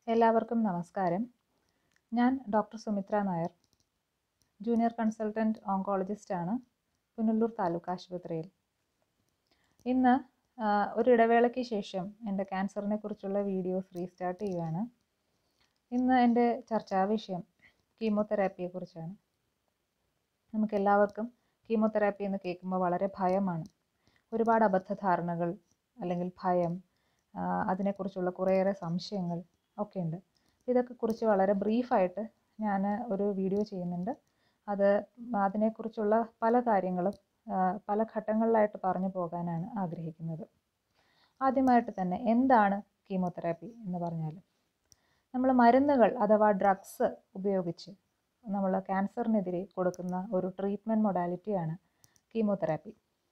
എല്ലാവർക്കും നമസ്കാരം ഞാൻ doctor Sumitra Nair junior consultant ഓങ്കോളജിസ്റ്റാണ് പുനലൂർ താലൂക്ക് ആശുപത്രിയിൽ ഇന്ന് ആ, ഒരു ഇടവേളയ്ക്ക് ശേഷം എൻ്റെ ക്യാൻസറിനെ കുറിച്ചുള്ള വീഡിയോസ് റീസ്റ്റാർട്ട് ചെയ്യുകയാണ് ഇന്ന് എൻ്റെ ചർച്ചാ വിഷയം കീമോതെറാപ്പിയെക്കുറിച്ചാണ് നമുക്കെല്ലാവർക്കും കീമോതെറാപ്പി എന്ന് കേൾക്കുമ്പോൾ വളരെ ഭയമാണ് ഒരുപാട് അബദ്ധധാരണകൾ അല്ലെങ്കിൽ ഭയം ആ, അതിനെക്കുറിച്ചുള്ള കുറേയേറെ സംശയങ്ങൾ ഒക്കെ ഉണ്ട് ഇതൊക്കെ കുറിച്ച് വളരെ ബ്രീഫായിട്ട് ഞാൻ ഒരു വീഡിയോ ചെയ്യുന്നുണ്ട് അത് അതിനെക്കുറിച്ചുള്ള പല കാര്യങ്ങളും ആ, പല ഘട്ടങ്ങളിലായിട്ട് പറഞ്ഞു പോകാനാണ് ആഗ്രഹിക്കുന്നത് ആദ്യമായിട്ട് തന്നെ എന്താണ് കീമോതെറാപ്പി എന്ന് പറഞ്ഞാൽ നമ്മൾ മരുന്നുകൾ അഥവാ ഡ്രഗ്സ് ഉപയോഗിച്ച് നമ്മൾ ക്യാൻസറിനെതിരെ കൊടുക്കുന്ന ഒരു ട്രീറ്റ്മെൻറ്റ് മൊഡാലിറ്റിയാണ് കീമോതെറാപ്പി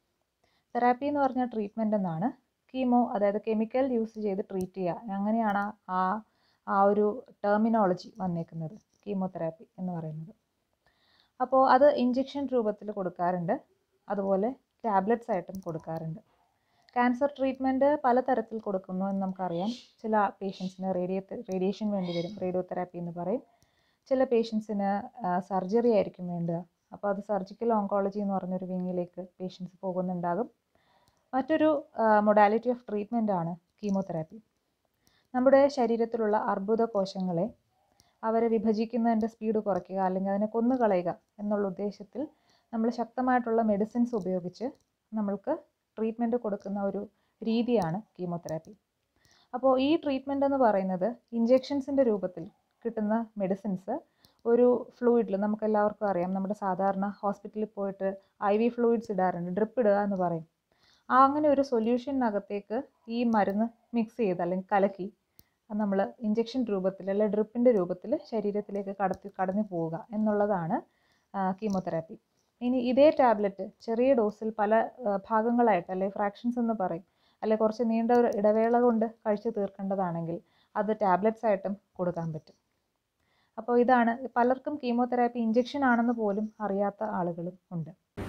തെറാപ്പി എന്ന് പറഞ്ഞാൽ ട്രീറ്റ്മെൻ്റ് എന്നാണ് കീമോ അതായത് കെമിക്കൽ യൂസ് ചെയ്ത് ട്രീറ്റ് ചെയ്യുക അങ്ങനെയാണ് ആ ആ ഒരു ടെർമിനോളജി വന്നേക്കുന്നത് കീമോതെറാപ്പി എന്ന് പറയുന്നത് അപ്പോൾ അത് ഇഞ്ചെക്ഷൻ രൂപത്തിൽ കൊടുക്കാറുണ്ട് അതുപോലെ ടാബ്ലറ്റ്സ് ആയിട്ടും കൊടുക്കാറുണ്ട് ക്യാൻസർ ട്രീറ്റ്മെൻറ്റ് പലതരത്തിൽ കൊടുക്കുന്നു എന്ന് നമുക്കറിയാം ചില പേഷ്യൻസിന് റേഡിയോ റേഡിയേഷൻ വേണ്ടി വരും റേഡിയോ തെറാപ്പി എന്ന് പറയും ചില പേഷ്യൻസിന് സർജറി ആയിരിക്കും വേണ്ടുക അപ്പോൾ അത് സർജിക്കൽ ഓങ്കോളജി എന്ന് പറഞ്ഞൊരു വിങ്ങിലേക്ക് പേഷ്യൻസ് പോകുന്നുണ്ടാകും മറ്റൊരു മൊഡാലിറ്റി ഓഫ് ട്രീറ്റ്മെൻ്റ് ആണ് കീമോതെറാപ്പി നമ്മുടെ ശരീരത്തിലുള്ള അർബുദ കോശങ്ങളെ അവരെ വിഭജിക്കുന്നതിൻ്റെ സ്പീഡ് കുറയ്ക്കുക അല്ലെങ്കിൽ അതിനെ കൊന്നുകളയുക എന്നുള്ള ഉദ്ദേശത്തിൽ നമ്മൾ ശക്തമായിട്ടുള്ള മെഡിസിൻസ് ഉപയോഗിച്ച് നമ്മൾക്ക് ട്രീറ്റ്മെൻറ്റ് കൊടുക്കുന്ന ഒരു രീതിയാണ് കീമോതെറാപ്പി അപ്പോൾ ഈ ട്രീറ്റ്മെൻ്റ് എന്ന് പറയുന്നത് ഇഞ്ചെക്ഷൻസിൻ്റെ രൂപത്തിൽ കിട്ടുന്ന മെഡിസിൻസ് ഒരു ഫ്ലൂയിഡിൽ നമുക്ക് എല്ലാവർക്കും അറിയാം നമ്മുടെ സാധാരണ ഹോസ്പിറ്റലിൽ പോയിട്ട് ഐ വി ഫ്ലൂയിഡ്സ് ഇടാറുണ്ട് ഡ്രിപ്പ് ഇടുക എന്ന് പറയും ആ അങ്ങനെ ഒരു സൊല്യൂഷനകത്തേക്ക് ഈ മരുന്ന് മിക്സ് ചെയ്ത് അല്ലെങ്കിൽ കലക്കി നമ്മൾ ഇഞ്ചെക്ഷൻ രൂപത്തിൽ അല്ലെങ്കിൽ ഡ്രിപ്പിൻ്റെ രൂപത്തിൽ ശരീരത്തിലേക്ക് കടത്തി കടന്നു പോവുക എന്നുള്ളതാണ് കീമോതെറാപ്പി ഇനി ഇതേ ടാബ്ലറ്റ് ചെറിയ ഡോസിൽ പല ആ, ഭാഗങ്ങളായിട്ട് അല്ലെങ്കിൽ ഫ്രാക്ഷൻസ് എന്ന് പറയും അല്ലെങ്കിൽ കുറച്ച് നീണ്ട ഒരു ഇടവേള കൊണ്ട് കഴിച്ചു തീർക്കേണ്ടതാണെങ്കിൽ അത് ടാബ്ലറ്റ്സ് ആയിട്ടും കൊടുക്കാൻ പറ്റും അപ്പോൾ ഇതാണ് പലർക്കും കീമോതെറാപ്പി ഇഞ്ചെക്ഷൻ ആണെന്ന് പോലും അറിയാത്ത ആളുകളും ഉണ്ട്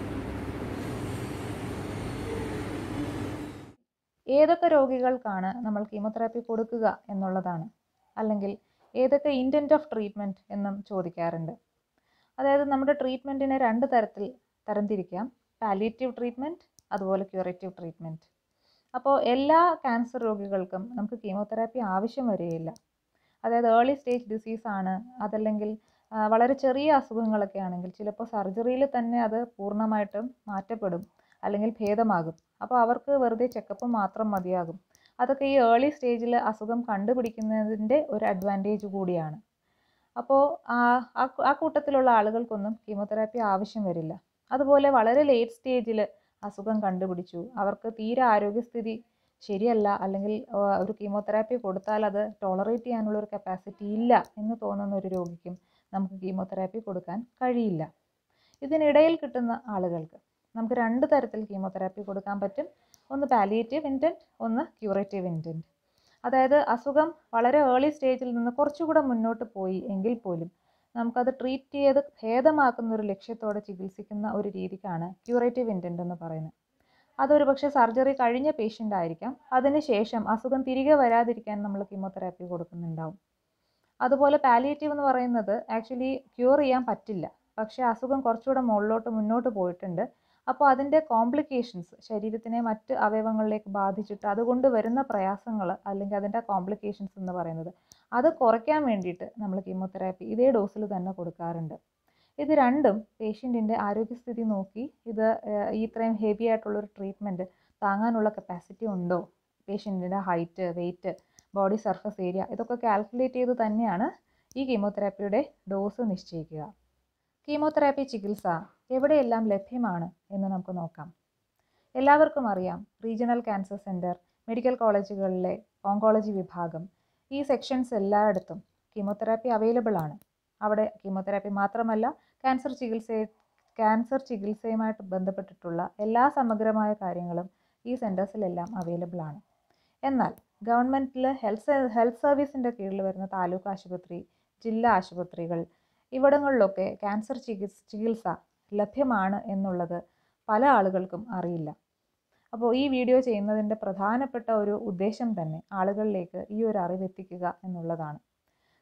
ഏതൊക്കെ രോഗികൾക്കാണ് നമ്മൾ കീമോതെറാപ്പി കൊടുക്കുക എന്നുള്ളതാണ് അല്ലെങ്കിൽ ഏതൊക്കെ ഇൻറ്റൻറ്റ് ഓഫ് ട്രീറ്റ്മെൻറ്റ് എന്നും ചോദിക്കാറുണ്ട് അതായത് നമ്മുടെ ട്രീറ്റ്മെൻറ്റിനെ രണ്ട് തരത്തിൽ തരംതിരിക്കാം പാലിയേറ്റീവ് ട്രീറ്റ്മെൻറ്റ് അതുപോലെ ക്യൂറേറ്റീവ് ട്രീറ്റ്മെൻറ്റ് അപ്പോൾ എല്ലാ ക്യാൻസർ രോഗികൾക്കും നമുക്ക് കീമോതെറാപ്പി ആവശ്യം വരികയില്ല അതായത് ഏർലി സ്റ്റേജ് ഡിസീസ് ആണ് അതല്ലെങ്കിൽ ആ, വളരെ ചെറിയ അസുഖങ്ങളൊക്കെ ആണെങ്കിൽ ചിലപ്പോൾ സർജറിയിൽ തന്നെ അത് പൂർണ്ണമായിട്ടും മാറ്റപ്പെടും അല്ലെങ്കിൽ ഭേദമാകും അപ്പോൾ അവർക്ക് വെറുതെ ചെക്കപ്പ് മാത്രം മതിയാകും അതൊക്കെ ഈ ഏർലി സ്റ്റേജിൽ അസുഖം കണ്ടുപിടിക്കുന്നതിൻ്റെ ഒരു അഡ്വാൻറ്റേജ് കൂടിയാണ് അപ്പോൾ ആ ആ കൂ- ആ കൂട്ടത്തിലുള്ള ആളുകൾക്കൊന്നും കീമോതെറാപ്പി ആവശ്യം വരില്ല അതുപോലെ വളരെ ലേറ്റ് സ്റ്റേജിൽ അസുഖം കണ്ടുപിടിച്ചു അവർക്ക് തീരെ ആരോഗ്യസ്ഥിതി ശരിയല്ല അല്ലെങ്കിൽ ആ, ഒരു കീമോതെറാപ്പി കൊടുത്താൽ അത് ടോളറേറ്റ് ചെയ്യാനുള്ള ഒരു കപ്പാസിറ്റി ഇല്ല എന്ന് തോന്നുന്ന ഒരു രോഗിക്കും നമുക്ക് കീമോതെറാപ്പി കൊടുക്കാൻ കഴിയില്ല ഇതിനിടയിൽ കിട്ടുന്ന ആളുകൾക്ക് നമുക്ക് രണ്ട് തരത്തിൽ കീമോതെറാപ്പി കൊടുക്കാൻ പറ്റും ഒന്ന് പാലിയേറ്റീവ് ഇൻറ്റൻറ്റ് ഒന്ന് ക്യൂറേറ്റീവ് ഇൻറ്റൻറ്റ് അതായത് അസുഖം വളരെ ഏർലി സ്റ്റേജിൽ നിന്ന് കുറച്ചുകൂടെ മുന്നോട്ട് പോയി എങ്കിൽ പോലും നമുക്കത് ട്രീറ്റ് ചെയ്ത് ഭേദമാക്കുന്ന ഒരു ലക്ഷ്യത്തോടെ ചികിത്സിക്കുന്ന ഒരു രീതിക്കാണ് ക്യൂറേറ്റീവ് ഇൻറ്റൻറ്റ് എന്ന് പറയുന്നത് അതൊരു പക്ഷേ സർജറി കഴിഞ്ഞ പേഷ്യൻ്റ് ആയിരിക്കാം അതിനുശേഷം അസുഖം തിരികെ വരാതിരിക്കാൻ നമ്മൾ കീമോതെറാപ്പി കൊടുക്കുന്നുണ്ടാവും അതുപോലെ പാലിയേറ്റീവ് എന്ന് പറയുന്നത് ആക്ച്വലി ക്യൂർ ചെയ്യാൻ പറ്റില്ല പക്ഷേ അസുഖം കുറച്ചുകൂടെ മുകളിലോട്ട് മുന്നോട്ട് പോയിട്ടുണ്ട് അപ്പോൾ അതിൻ്റെ കോംപ്ലിക്കേഷൻസ് ശരീരത്തിനെ മറ്റ് അവയവങ്ങളിലേക്ക് ബാധിച്ചിട്ട് അതുകൊണ്ട് വരുന്ന പ്രയാസങ്ങൾ അല്ലെങ്കിൽ അതിൻ്റെ കോംപ്ലിക്കേഷൻസ് എന്ന് പറയുന്നത് അത് കുറയ്ക്കാൻ വേണ്ടിയിട്ട് നമ്മൾ കീമോതെറാപ്പി ഇതേ ഡോസിൽ തന്നെ കൊടുക്കാറുണ്ട് ഇത് രണ്ടും പേഷ്യൻറ്റിൻ്റെ ആരോഗ്യസ്ഥിതി നോക്കി ഇത് ഏഹ്, ഈ ഇത്രയും ഹെവി ആയിട്ടുള്ളൊരു ട്രീറ്റ്മെൻറ്റ് താങ്ങാനുള്ള കപ്പാസിറ്റി ഉണ്ടോ പേഷ്യൻറ്റിൻ്റെ height weight body surface area ഇതൊക്കെ കാൽക്കുലേറ്റ് ചെയ്ത് തന്നെയാണ് ഈ കീമോതെറാപ്പിയുടെ ഡോസ് നിശ്ചയിക്കുക കീമോതെറാപ്പി ചികിത്സ എവിടെയെല്ലാം ലഭ്യമാണ് എന്ന് നമുക്ക് നോക്കാം എല്ലാവർക്കും അറിയാം റീജിയണൽ ക്യാൻസർ സെൻറ്റർ മെഡിക്കൽ കോളേജുകളിലെ ഓങ്കോളജി വിഭാഗം ഈ സെക്ഷൻസ് എല്ലായിടത്തും കീമോതെറാപ്പി അവൈലബിൾ ആണ് അവിടെ കീമോതെറാപ്പി മാത്രമല്ല ക്യാൻസർ ചികിത്സ ക്യാൻസർ ചികിത്സയുമായിട്ട് ബന്ധപ്പെട്ടിട്ടുള്ള എല്ലാ സമഗ്രമായ കാര്യങ്ങളും ഈ സെൻറ്റേഴ്സിലെല്ലാം അവൈലബിൾ ആണ് എന്നാൽ ഗവൺമെൻറ്റിൽ ഹെൽത്ത് ഹെൽത്ത് സർവീസിൻ്റെ കീഴിൽ വരുന്ന താലൂക്ക് ആശുപത്രി ജില്ലാ ആശുപത്രികൾ ഇവിടങ്ങളിലൊക്കെ ക്യാൻസർ ചികിത്സ ചികിത്സ ലഭ്യമാണ് എന്നുള്ളത് പല ആളുകൾക്കും അറിയില്ല അപ്പോൾ ഈ വീഡിയോ ചെയ്യുന്നതിൻ്റെ പ്രധാനപ്പെട്ട ഒരു ഉദ്ദേശം തന്നെ ആളുകളിലേക്ക് ഈ ഒരു അറിവ് എത്തിക്കുക എന്നുള്ളതാണ്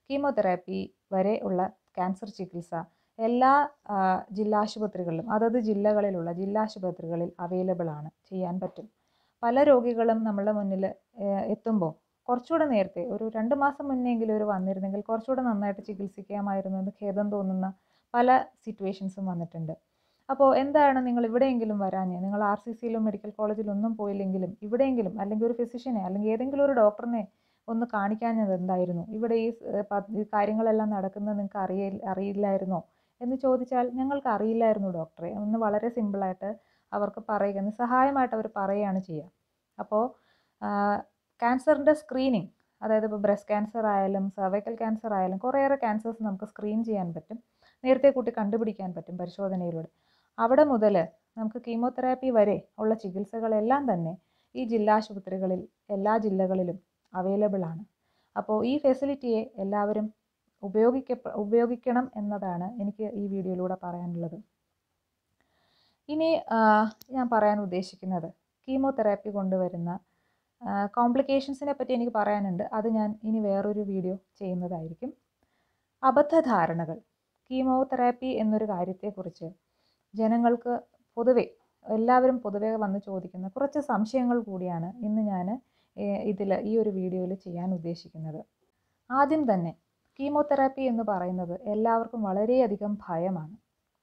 കീമോതെറാപ്പി വരെ ഉള്ള ക്യാൻസർ ചികിത്സ എല്ലാ ആ, ജില്ലാശുപത്രികളിലും അതത് ജില്ലകളിലുള്ള ജില്ലാശുപത്രികളിൽ അവൈലബിൾ ആണ് ചെയ്യാൻ പറ്റും പല രോഗികളും നമ്മളുടെ മുന്നിൽ എത്തുമ്പോൾ കുറച്ചുകൂടെ നേരത്തെ ഒരു രണ്ട് മാസം മുന്നെങ്കിലും ഒരു വന്നിരുന്നെങ്കിൽ കുറച്ചുകൂടെ നന്നായിട്ട് ചികിത്സിക്കാമായിരുന്നു എന്ന് ഖേദം തോന്നുന്ന പല സിറ്റുവേഷൻസും വന്നിട്ടുണ്ട് അപ്പോൾ എന്താണ് നിങ്ങൾ ഇവിടെയെങ്കിലും വരാഞ്ഞ് നിങ്ങൾ ആർ സി സിയിലും മെഡിക്കൽ കോളേജിലും ഒന്നും പോയില്ലെങ്കിലും ഇവിടെയെങ്കിലും അല്ലെങ്കിൽ ഒരു ഫിസിഷ്യനെ അല്ലെങ്കിൽ ഏതെങ്കിലും ഒരു ഡോക്ടറിനെ ഒന്ന് കാണിക്കാഞ്ഞത് എന്തായിരുന്നു ഇവിടെ ഈ സ്- പ- ഈ കാര്യങ്ങളെല്ലാം നടക്കുന്നത് നിങ്ങൾക്ക് അറിയ അറിയില്ലായിരുന്നോ എന്ന് ചോദിച്ചാൽ ഞങ്ങൾക്ക് അറിയില്ലായിരുന്നു ഡോക്ടറെ ഒന്ന് വളരെ സിമ്പിളായിട്ട് അവർക്ക് പറയുക നിസ്സഹായമായിട്ട് അവർ പറയുകയാണ് ചെയ്യുക അപ്പോൾ ക്യാൻസറിൻ്റെ സ്ക്രീനിങ് അതായത് ഇപ്പോൾ ബ്രസ്റ്റ് ക്യാൻസർ ആയാലും സർവൈക്കൽ ക്യാൻസർ ആയാലും കുറേയേറെ ക്യാൻസേഴ്സ് നമുക്ക് സ്ക്രീൻ ചെയ്യാൻ പറ്റും നേരത്തെ കൂട്ടി കണ്ടുപിടിക്കാൻ പറ്റും പരിശോധനയിലൂടെ അവിടെ മുതൽ നമുക്ക് കീമോതെറാപ്പി വരെ ഉള്ള ചികിത്സകളെല്ലാം തന്നെ ഈ ജില്ലാശുപത്രികളിൽ എല്ലാ ജില്ലകളിലും അവൈലബിൾ ആണ് അപ്പോൾ ഈ ഫെസിലിറ്റിയെ എല്ലാവരും ഉപയോഗിക്ക ഉപയോഗിക്കണം എന്നതാണ് എനിക്ക് ഈ വീഡിയോയിലൂടെ പറയാനുള്ളത് ഇനി ആ, ഞാൻ പറയാൻ ഉദ്ദേശിക്കുന്നത് കീമോതെറാപ്പി കൊണ്ടുവരുന്ന കോംപ്ലിക്കേഷൻസിനെ പറ്റി എനിക്ക് പറയാനുണ്ട് അത് ഞാൻ ഇനി വേറൊരു വീഡിയോ ചെയ്യുന്നതായിരിക്കും അബദ്ധധാരണകൾ കീമോതെറാപ്പി എന്നൊരു കാര്യത്തെക്കുറിച്ച് ജനങ്ങൾക്ക് പൊതുവെ എല്ലാവരും പൊതുവെ വന്ന് ചോദിക്കുന്ന കുറച്ച് സംശയങ്ങൾ കൂടിയാണ് ഇന്ന് ഞാൻ ഇതിൽ ഈ ഒരു വീഡിയോയിൽ ചെയ്യാൻ ഉദ്ദേശിക്കുന്നത് ആദ്യം തന്നെ കീമോതെറാപ്പി എന്ന് പറയുന്നത് എല്ലാവർക്കും വളരെയധികം ഭയമാണ്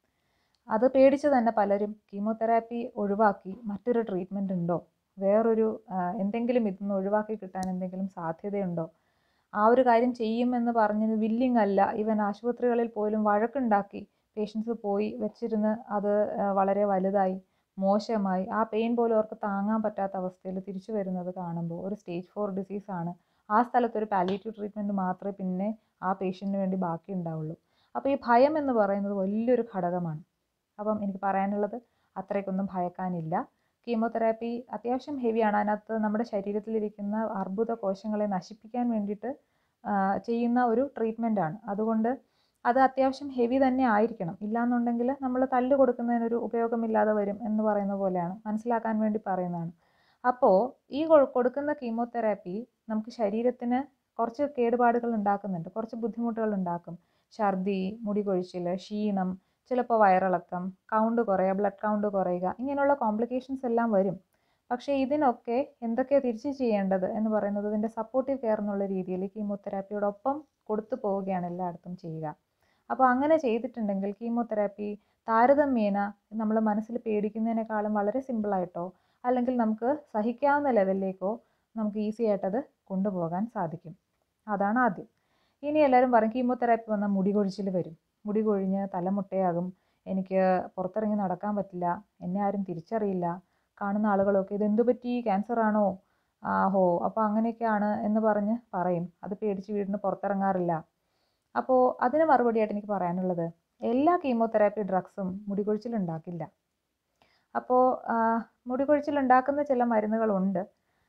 അത് പേടിച്ച് തന്നെ പലരും കീമോതെറാപ്പി ഒഴിവാക്കി മറ്റൊരു ട്രീറ്റ്മെൻ്റ് ഉണ്ടോ വേറൊരു ആ, എന്തെങ്കിലും ഇതിന്ന് ഒഴിവാക്കി കിട്ടാൻ എന്തെങ്കിലും സാധ്യതയുണ്ടോ ആ ഒരു കാര്യം ചെയ്യുമെന്ന് പറഞ്ഞത് വില്ലിങ് അല്ല ഇവൻ ആശുപത്രികളിൽ പോലും വഴക്കുണ്ടാക്കി പേഷ്യൻസ് പോയി വെച്ചിരുന്ന് അത് ആ, വളരെ വലുതായി മോശമായി ആ പെയിൻ പോലും അവർക്ക് താങ്ങാൻ പറ്റാത്ത അവസ്ഥയിൽ തിരിച്ചു വരുന്നത് കാണുമ്പോൾ ഒരു സ്റ്റേജ് ഫോർ ഡിസീസാണ് ആ സ്ഥലത്ത് ഒരു പാലിയേറ്റീവ് ട്രീറ്റ്മെൻറ്റ് മാത്രമേ പിന്നെ ആ പേഷ്യൻറ്റിന് വേണ്ടി ബാക്കി ഉണ്ടാവുള്ളൂ അപ്പോൾ ഈ ഭയം എന്ന് പറയുന്നത് വലിയൊരു ഘടകമാണ് അപ്പം എനിക്ക് പറയാനുള്ളത് അത്രയ്ക്കൊന്നും ഭയക്കാനില്ല കീമോതെറാപ്പി അത്യാവശ്യം ഹെവിയാണ് അതിനകത്ത് നമ്മുടെ ശരീരത്തിലിരിക്കുന്ന അർബുദ കോശങ്ങളെ നശിപ്പിക്കാൻ വേണ്ടിയിട്ട് ആ, ചെയ്യുന്ന ഒരു ട്രീറ്റ്മെൻ്റ് ആണ് അതുകൊണ്ട് അത് അത്യാവശ്യം ഹെവി തന്നെ ആയിരിക്കണം ഇല്ലാന്നുണ്ടെങ്കിൽ നമ്മൾ തല്ല് കൊടുക്കുന്നതിനൊരു ഉപയോഗമില്ലാതെ വരും എന്ന് പറയുന്ന പോലെയാണ് മനസ്സിലാക്കാൻ വേണ്ടി പറയുന്നതാണ് അപ്പോൾ ഈ കൊ- കൊടുക്കുന്ന കീമോതെറാപ്പി നമുക്ക് ശരീരത്തിന് കുറച്ച് കേടുപാടുകൾ ഉണ്ടാക്കുന്നുണ്ട് കുറച്ച് ബുദ്ധിമുട്ടുകൾ ഉണ്ടാക്കും ഛർദി മുടി കൊഴിച്ചിൽ ക്ഷീണം ചിലപ്പോൾ വയറിളക്കം കൗണ്ട് കുറയുക ബ്ലഡ് കൗണ്ട് കുറയുക ഇങ്ങനെയുള്ള കോംപ്ലിക്കേഷൻസ് എല്ലാം വരും പക്ഷേ ഇതിനൊക്കെ എന്തൊക്കെയാണ് തിരിച്ച് ചെയ്യേണ്ടത് എന്ന് പറയുന്നത് ഇതിൻ്റെ സപ്പോർട്ടീവ് കെയർ എന്നുള്ള രീതിയിൽ കീമോതെറാപ്പിയോടൊപ്പം കൊടുത്തു പോവുകയാണ് എല്ലായിടത്തും ചെയ്യുക അപ്പോൾ അങ്ങനെ ചെയ്തിട്ടുണ്ടെങ്കിൽ കീമോതെറാപ്പി താരതമ്യേന നമ്മൾ മനസ്സിൽ പേടിക്കുന്നതിനേക്കാളും വളരെ സിമ്പിളായിട്ടോ അല്ലെങ്കിൽ നമുക്ക് സഹിക്കാവുന്ന ലെവലിലേക്കോ നമുക്ക് ഈസി ആയിട്ടത് കൊണ്ടുപോകാൻ സാധിക്കും അതാണ് ആദ്യം ഇനി എല്ലാവരും പറയും കീമോതെറാപ്പി വന്നാൽ മുടി കൊഴിച്ചിൽ വരും മുടി കൊഴിഞ്ഞ് തലമുട്ടയാകും എനിക്ക് പുറത്തിറങ്ങി നടക്കാൻ പറ്റില്ല എന്നെ ആരും തിരിച്ചറിയില്ല കാണുന്ന ആളുകളൊക്കെ ഇത് എന്തു പറ്റി ക്യാൻസർ ആണോ ആഹോ അപ്പോൾ അങ്ങനെയൊക്കെയാണ് എന്ന് പറഞ്ഞ് പറയും അത് പേടിച്ച് വീടിന് പുറത്തിറങ്ങാറില്ല അപ്പോൾ അതിന് മറുപടിയായിട്ട് എനിക്ക് പറയാനുള്ളത് എല്ലാ കീമോതെറാപ്പി ഡ്രഗ്സും മുടികൊഴിച്ചിൽ ഉണ്ടാക്കില്ല അപ്പോൾ മുടികൊഴിച്ചിൽ ഉണ്ടാക്കുന്ന ചില മരുന്നുകളുണ്ട്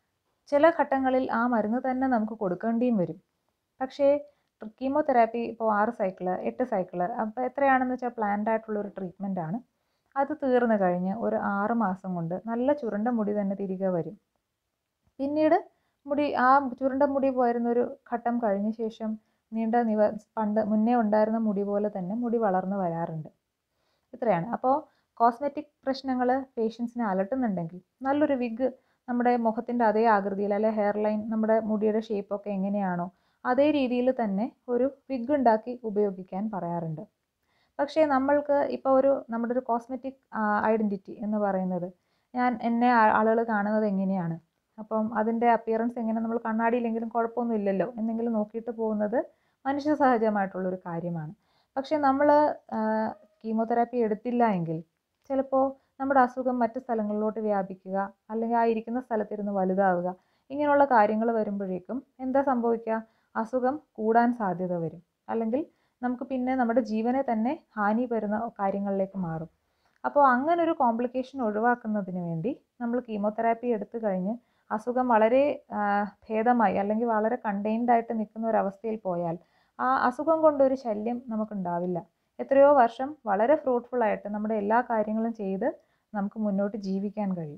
ചില ഘട്ടങ്ങളിൽ ആ മരുന്ന് തന്നെ നമുക്ക് കൊടുക്കേണ്ടിയും വരും പക്ഷേ കീമോതെറാപ്പി ഇപ്പോൾ ആറ് സൈക്കിള് എട്ട് സൈക്കിള് അപ്പോൾ എത്രയാണെന്ന് വെച്ചാൽ പ്ലാൻഡ് ആയിട്ടുള്ള ഒരു ട്രീറ്റ്മെൻ്റ് ആണ് അത് തീർന്നു കഴിഞ്ഞ് ഒരു ആറ് മാസം കൊണ്ട് നല്ല ചുരുണ്ട മുടി തന്നെ തിരികെ വരും പിന്നീട് മുടി ആ ചുരുണ്ട മുടി പോയിരുന്ന ഒരു ഘട്ടം കഴിഞ്ഞ ശേഷം നീണ്ട നിവ പണ്ട് മുന്നേ ഉണ്ടായിരുന്ന മുടി പോലെ തന്നെ മുടി വളർന്നു വരാറുണ്ട് ഇത്രയാണ് അപ്പോൾ കോസ്മെറ്റിക് പ്രശ്നങ്ങൾ പേഷ്യൻസിനെ അലട്ടുന്നുണ്ടെങ്കിൽ നല്ലൊരു വിഗ് നമ്മുടെ മുഖത്തിൻ്റെ അതേ ആകൃതിയിൽ അല്ലെ ഹെയർ ലൈൻ നമ്മുടെ മുടിയുടെ ഷേപ്പൊക്കെ എങ്ങനെയാണോ അതേ രീതിയിൽ തന്നെ ഒരു വിഗ് ഉണ്ടാക്കി ഉപയോഗിക്കാൻ പറയാറുണ്ട് പക്ഷേ നമ്മൾക്ക് ഇപ്പോൾ ഒരു നമ്മുടെ ഒരു കോസ്മെറ്റിക് ഐഡൻറ്റിറ്റി എന്ന് പറയുന്നത് ഞാൻ എന്നെ ആളുകൾ കാണുന്നത് എങ്ങനെയാണ് അപ്പം അതിൻ്റെ അപ്പിയറൻസ് എങ്ങനെ നമ്മൾ കണ്ണാടിയിലെങ്കിലും കുഴപ്പമൊന്നും ഇല്ലല്ലോ എന്നെങ്കിലും നോക്കിയിട്ട് പോകുന്നത് മനുഷ്യ സഹജമായിട്ടുള്ളൊരു കാര്യമാണ് പക്ഷേ നമ്മൾ കീമോതെറാപ്പി എടുത്തില്ല എങ്കിൽ ചിലപ്പോൾ നമ്മുടെ അസുഖം മറ്റ് സ്ഥലങ്ങളിലോട്ട് വ്യാപിക്കുക അല്ലെങ്കിൽ ആ ഇരിക്കുന്ന സ്ഥലത്തിരുന്ന് വലുതാവുക ഇങ്ങനെയുള്ള കാര്യങ്ങൾ വരുമ്പോഴേക്കും എന്താ സംഭവിക്കുക അസുഖം കൂടാൻ സാധ്യത വരും അല്ലെങ്കിൽ നമുക്ക് പിന്നെ നമ്മുടെ ജീവനെ തന്നെ ഹാനി വരുന്ന കാര്യങ്ങളിലേക്ക് മാറും അപ്പോൾ അങ്ങനെ ഒരു കോംപ്ലിക്കേഷൻ ഒഴിവാക്കുന്നതിന് വേണ്ടി നമ്മൾ കീമോതെറാപ്പി എടുത്തു കഴിഞ്ഞ് അസുഖം വളരെ ആ, ഭേദമായി അല്ലെങ്കിൽ വളരെ കണ്ടെയ്ൻഡ് ആയിട്ട് നിൽക്കുന്ന ഒരവസ്ഥയിൽ പോയാൽ ആ അസുഖം കൊണ്ടൊരു ശല്യം നമുക്കുണ്ടാവില്ല എത്രയോ വർഷം വളരെ ഫ്രൂട്ട്ഫുൾ ആയിട്ട് നമ്മുടെ എല്ലാ കാര്യങ്ങളും ചെയ്ത് നമുക്ക് മുന്നോട്ട് ജീവിക്കാൻ കഴിയും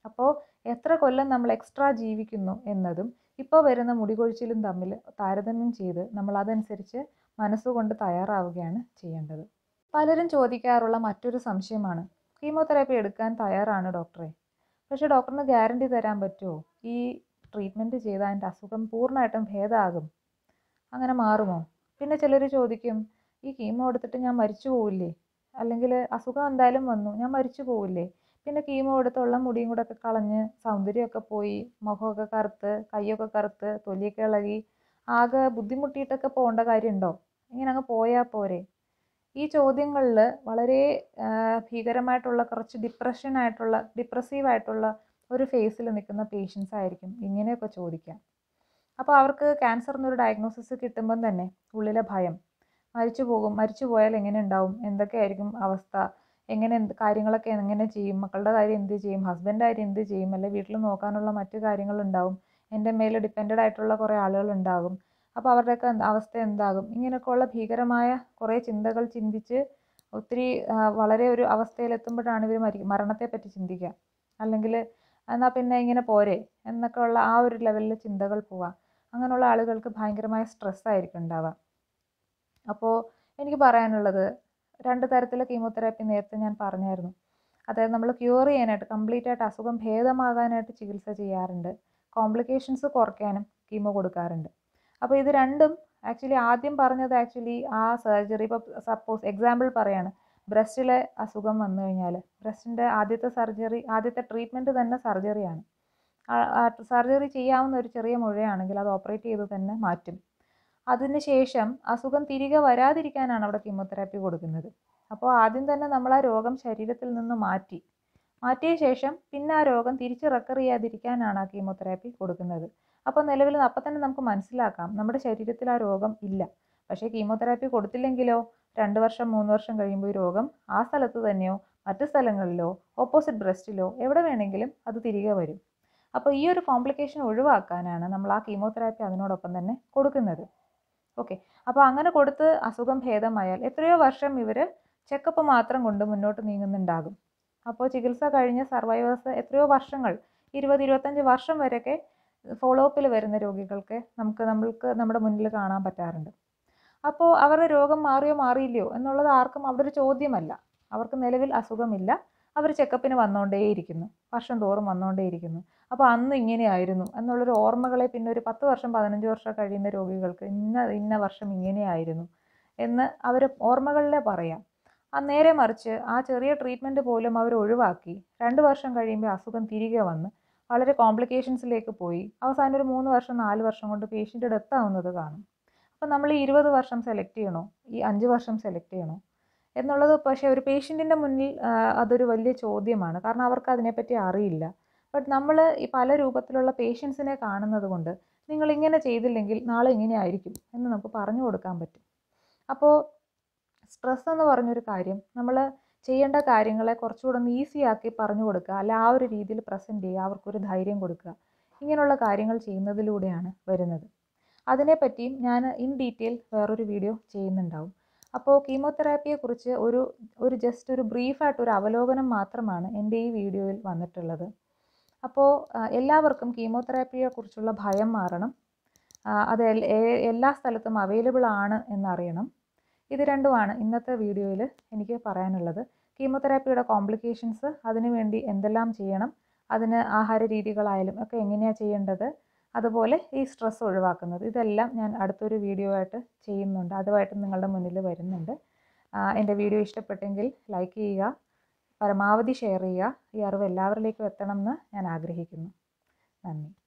അപ്പോൾ എത്ര കൊല്ലം നമ്മൾ എക്സ്ട്രാ ജീവിക്കുന്നു എന്നതും ഇപ്പോൾ വരുന്ന മുടികൊഴിച്ചിലും തമ്മിൽ താരതമ്യം ചെയ്ത് നമ്മൾ അതനുസരിച്ച് മനസ്സുകൊണ്ട് തയ്യാറാവുകയാണ് ചെയ്യേണ്ടത് പലരും ചോദിക്കാറുള്ള മറ്റൊരു സംശയമാണ് കീമോതെറാപ്പി എടുക്കാൻ തയ്യാറാണ് ഡോക്ടറെ പക്ഷേ ഡോക്ടറിന് ഗ്യാരണ്ടി തരാൻ പറ്റുമോ ഈ ട്രീറ്റ്മെൻറ്റ് ചെയ്താൽ എൻ്റെ അസുഖം പൂർണ്ണമായിട്ടും ഭേദമാകും അങ്ങനെ മാറുമോ പിന്നെ ചിലർ ചോദിക്കും ഈ കീമോ എടുത്തിട്ട് ഞാൻ മരിച്ചു പോവില്ലേ അല്ലെങ്കിൽ അസുഖം എന്തായാലും വന്നു ഞാൻ മരിച്ചു പോവില്ലേ പിന്നെ കീമോ എടുത്തുള്ള മുടിയും കൂടെ ഒക്കെ കളഞ്ഞ് സൗന്ദര്യമൊക്കെ പോയി മുഖമൊക്കെ കറുത്ത് കൈയൊക്കെ കറുത്ത് തൊലിയൊക്കെ ഇളകി ആകെ ബുദ്ധിമുട്ടിയിട്ടൊക്കെ പോകേണ്ട കാര്യമുണ്ടോ ഇങ്ങനെ അങ്ങ് പോയാൽ പോരെ ഈ ചോദ്യങ്ങളിൽ വളരെ ഭീകരമായിട്ടുള്ള കുറച്ച് ഡിപ്രഷൻ ആയിട്ടുള്ള ഡിപ്രസീവ് ആയിട്ടുള്ള ഒരു ഫേസിൽ നിൽക്കുന്ന പേഷ്യൻസ് ആയിരിക്കും ഇങ്ങനെയൊക്കെ ചോദിക്കാം അപ്പോൾ അവർക്ക് ക്യാൻസർ എന്നൊരു ഡയഗ്നോസിസ് കിട്ടുമ്പം തന്നെ ഉള്ളിലെ ഭയം മരിച്ചു പോകും മരിച്ചു പോയാൽ എങ്ങനെ ഉണ്ടാവും എന്തൊക്കെയായിരിക്കും അവസ്ഥ എങ്ങനെ എന്ത് കാര്യങ്ങളൊക്കെ എങ്ങനെ ചെയ്യും മക്കളുടെ കാര്യം എന്ത് ചെയ്യും ഹസ്ബൻഡ് കാര്യം എന്ത് ചെയ്യും അല്ലെങ്കിൽ വീട്ടിൽ നോക്കാനുള്ള മറ്റു കാര്യങ്ങളുണ്ടാവും എൻ്റെ മേലെ ഡിപ്പെൻഡഡ് ആയിട്ടുള്ള കുറേ ആളുകളുണ്ടാകും അപ്പോൾ അവരുടെയൊക്കെ അവസ്ഥ എന്താകും ഇങ്ങനെയൊക്കെയുള്ള ഭീകരമായ കുറേ ചിന്തകൾ ചിന്തിച്ച് ഒത്തിരി വളരെ ഒരു അവസ്ഥയിലെത്തുമ്പോഴാണ് ഇവർ മരി മരണത്തെപ്പറ്റി ചിന്തിക്കുക അല്ലെങ്കിൽ എന്നാൽ പിന്നെ ഇങ്ങനെ പോരെ എന്നൊക്കെ ഉള്ള ആ ഒരു ലെവലിൽ ചിന്തകൾ പോവാം അങ്ങനെയുള്ള ആളുകൾക്ക് ഭയങ്കരമായ സ്ട്രെസ് ആയിരിക്കും ഉണ്ടാവുക അപ്പോൾ എനിക്ക് പറയാനുള്ളത് രണ്ട് തരത്തിലെ കീമോതെറാപ്പി നേരത്തെ ഞാൻ പറഞ്ഞായിരുന്നു അതായത് നമ്മൾ ക്യൂർ ചെയ്യാനായിട്ട് കംപ്ലീറ്റ് ആയിട്ട് അസുഖം ഭേദമാകാനായിട്ട് ചികിത്സ ചെയ്യാറുണ്ട് കോംപ്ലിക്കേഷൻസ് കുറയ്ക്കാനും കീമോ കൊടുക്കാറുണ്ട് അപ്പോൾ ഇത് രണ്ടും ആക്ച്വലി ആദ്യം പറഞ്ഞത് ആക്ച്വലി ആ സർജറി ഇപ്പോൾ സപ്പോസ് എക്സാമ്പിൾ പറയാണ് ബ്രസ്റ്റിലെ അസുഖം വന്നു കഴിഞ്ഞാൽ ബ്രസ്റ്റിൻ്റെ ആദ്യത്തെ സർജറി ആദ്യത്തെ ട്രീറ്റ്മെൻറ്റ് തന്നെ സർജറിയാണ് സർജറി ചെയ്യാവുന്ന ഒരു ചെറിയ മുഴയാണെങ്കിൽ അത് ഓപ്പറേറ്റ് ചെയ്ത് തന്നെ മാറ്റും അതിനുശേഷം അസുഖം തിരികെ വരാതിരിക്കാനാണ് അവിടെ കീമോതെറാപ്പി കൊടുക്കുന്നത് അപ്പോൾ ആദ്യം തന്നെ നമ്മൾ ആ രോഗം ശരീരത്തിൽ നിന്ന് മാറ്റി മാറ്റിയ ശേഷം പിന്നെ ആ രോഗം തിരിച്ച് റെക്കർ ചെയ്യാതിരിക്കാനാണ് ആ കീമോതെറാപ്പി കൊടുക്കുന്നത് അപ്പോൾ നിലവിൽ അപ്പം തന്നെ നമുക്ക് മനസ്സിലാക്കാം നമ്മുടെ ശരീരത്തിൽ ആ രോഗം ഇല്ല പക്ഷേ കീമോതെറാപ്പി കൊടുത്തില്ലെങ്കിലോ രണ്ട് വർഷം മൂന്ന് വർഷം കഴിയുമ്പോൾ ഈ രോഗം ആ സ്ഥലത്ത് തന്നെയോ മറ്റു സ്ഥലങ്ങളിലോ ഓപ്പോസിറ്റ് ബ്രസ്റ്റിലോ എവിടെ വേണമെങ്കിലും അത് തിരികെ വരും അപ്പോൾ ഈ ഒരു കോംപ്ലിക്കേഷൻ ഒഴിവാക്കാനാണ് നമ്മൾ ആ കീമോതെറാപ്പി അതിനോടൊപ്പം തന്നെ കൊടുക്കുന്നത് ഓക്കെ അപ്പോൾ അങ്ങനെ കൊടുത്ത് അസുഖം ഭേദമായാൽ എത്രയോ വർഷം ഇവർ ചെക്കപ്പ് മാത്രം കൊണ്ട് മുന്നോട്ട് നീങ്ങുന്നുണ്ടാകും അപ്പോൾ ചികിത്സ കഴിഞ്ഞ സർവൈവേഴ്സ് എത്രയോ വർഷങ്ങൾ ഇരുപത് ഇരുപത്തഞ്ച് വർഷം വരെയൊക്കെ ഫോളോ അപ്പിൽ വരുന്ന രോഗികൾക്ക് നമുക്ക് നമ്മൾക്ക് നമ്മുടെ മുന്നിൽ കാണാൻ പറ്റാറുണ്ട് അപ്പോൾ അവരുടെ രോഗം മാറിയോ മാറിയില്ലയോ എന്നുള്ളത് ആർക്കും അവിടെ ഒരു ചോദ്യമല്ല അവർക്ക് നിലവിൽ അസുഖമില്ല അവർ ചെക്കപ്പിന് വന്നുകൊണ്ടേയിരിക്കുന്നു വർഷം തോറും വന്നുകൊണ്ടേയിരിക്കുന്നു അപ്പോൾ അന്ന് ഇങ്ങനെയായിരുന്നു എന്നുള്ളൊരു ഓർമ്മകളെ പിന്നെ ഒരു പത്ത് വർഷം പതിനഞ്ച് വർഷം കഴിയുന്ന രോഗികൾക്ക് ഇന്ന ഇന്ന വർഷം ഇങ്ങനെയായിരുന്നു എന്ന് അവർ ഓർമ്മകളിലെ പറയാം ആ നേരെ മറിച്ച് ആ ചെറിയ ട്രീറ്റ്മെൻറ്റ് പോലും അവർ ഒഴിവാക്കി രണ്ട് വർഷം കഴിയുമ്പോൾ അസുഖം തിരികെ വന്ന് വളരെ കോംപ്ലിക്കേഷൻസിലേക്ക് പോയി അവസാനം ഒരു മൂന്ന് വർഷം നാല് വർഷം കൊണ്ട് പേഷ്യൻ്റ് ഡെത്ത് ആവുന്നത് കാണും അപ്പോൾ നമ്മൾ ഈ ഇരുപത് വർഷം സെലക്ട് ചെയ്യണോ ഈ അഞ്ച് വർഷം സെലക്ട് ചെയ്യണോ എന്നുള്ളത് പക്ഷേ ഒരു പേഷ്യൻറ്റിൻ്റെ മുന്നിൽ അതൊരു വലിയ ചോദ്യമാണ് കാരണം അവർക്ക് അതിനെപ്പറ്റി അറിയില്ല ബട്ട് നമ്മൾ ഈ പല രൂപത്തിലുള്ള പേഷ്യൻസിനെ കാണുന്നത് കൊണ്ട് നിങ്ങൾ ഇങ്ങനെ ചെയ്തില്ലെങ്കിൽ നാളെ ഇങ്ങനെ ആയിരിക്കും എന്ന് നമുക്ക് പറഞ്ഞു കൊടുക്കാൻ പറ്റും അപ്പോൾ സ്ട്രെസ് എന്ന് പറഞ്ഞൊരു കാര്യം നമ്മൾ ചെയ്യേണ്ട കാര്യങ്ങളെ കുറച്ചുകൂടെ ഒന്ന് ഈസി ആക്കി പറഞ്ഞു കൊടുക്കുക അല്ല ആ ഒരു രീതിയിൽ പ്രസൻറ്റ് ചെയ്യുക അവർക്കൊരു ധൈര്യം കൊടുക്കുക ഇങ്ങനെയുള്ള കാര്യങ്ങൾ ചെയ്യുന്നതിലൂടെയാണ് വരുന്നത് അതിനെപ്പറ്റിയും ഞാൻ ഇൻ ഡീറ്റെയിൽ വേറൊരു വീഡിയോ ചെയ്യുന്നുണ്ടാവും അപ്പോൾ കീമോതെറാപ്പിയെക്കുറിച്ച് ഒരു ഒരു ജസ്റ്റ് ഒരു ബ്രീഫായിട്ട് ഒരു അവലോകനം മാത്രമാണ് എൻ്റെ ഈ വീഡിയോയിൽ വന്നിട്ടുള്ളത് അപ്പോൾ എല്ലാവർക്കും കീമോതെറാപ്പിയെക്കുറിച്ചുള്ള ഭയം മാറണം അത് എല്ലാ സ്ഥലത്തും അവൈലബിൾ ആണ് എന്നറിയണം ഇത് രണ്ടുമാണ് ഇന്നത്തെ വീഡിയോയിൽ എനിക്ക് പറയാനുള്ളത് കീമോതെറാപ്പിയുടെ കോംപ്ലിക്കേഷൻസ് അതിനുവേണ്ടി എന്തെല്ലാം ചെയ്യണം അതിന് ആഹാര രീതികളായാലും ഒക്കെ എങ്ങനെയാണ് ചെയ്യേണ്ടത് അതുപോലെ ഈ സ്ട്രെസ് ഒഴിവാക്കുന്നത് ഇതെല്ലാം ഞാൻ അടുത്തൊരു വീഡിയോ ആയിട്ട് ചെയ്യുന്നുണ്ട് അതുമായിട്ട് നിങ്ങളുടെ മുന്നിൽ വരുന്നുണ്ട് എൻ്റെ വീഡിയോ ഇഷ്ടപ്പെട്ടെങ്കിൽ ലൈക്ക് ചെയ്യുക പരമാവധി ഷെയർ ചെയ്യുക ഈ അറിവ് എല്ലാവരിലേക്കും എത്തണം എന്ന് ഞാൻ ആഗ്രഹിക്കുന്നു നന്ദി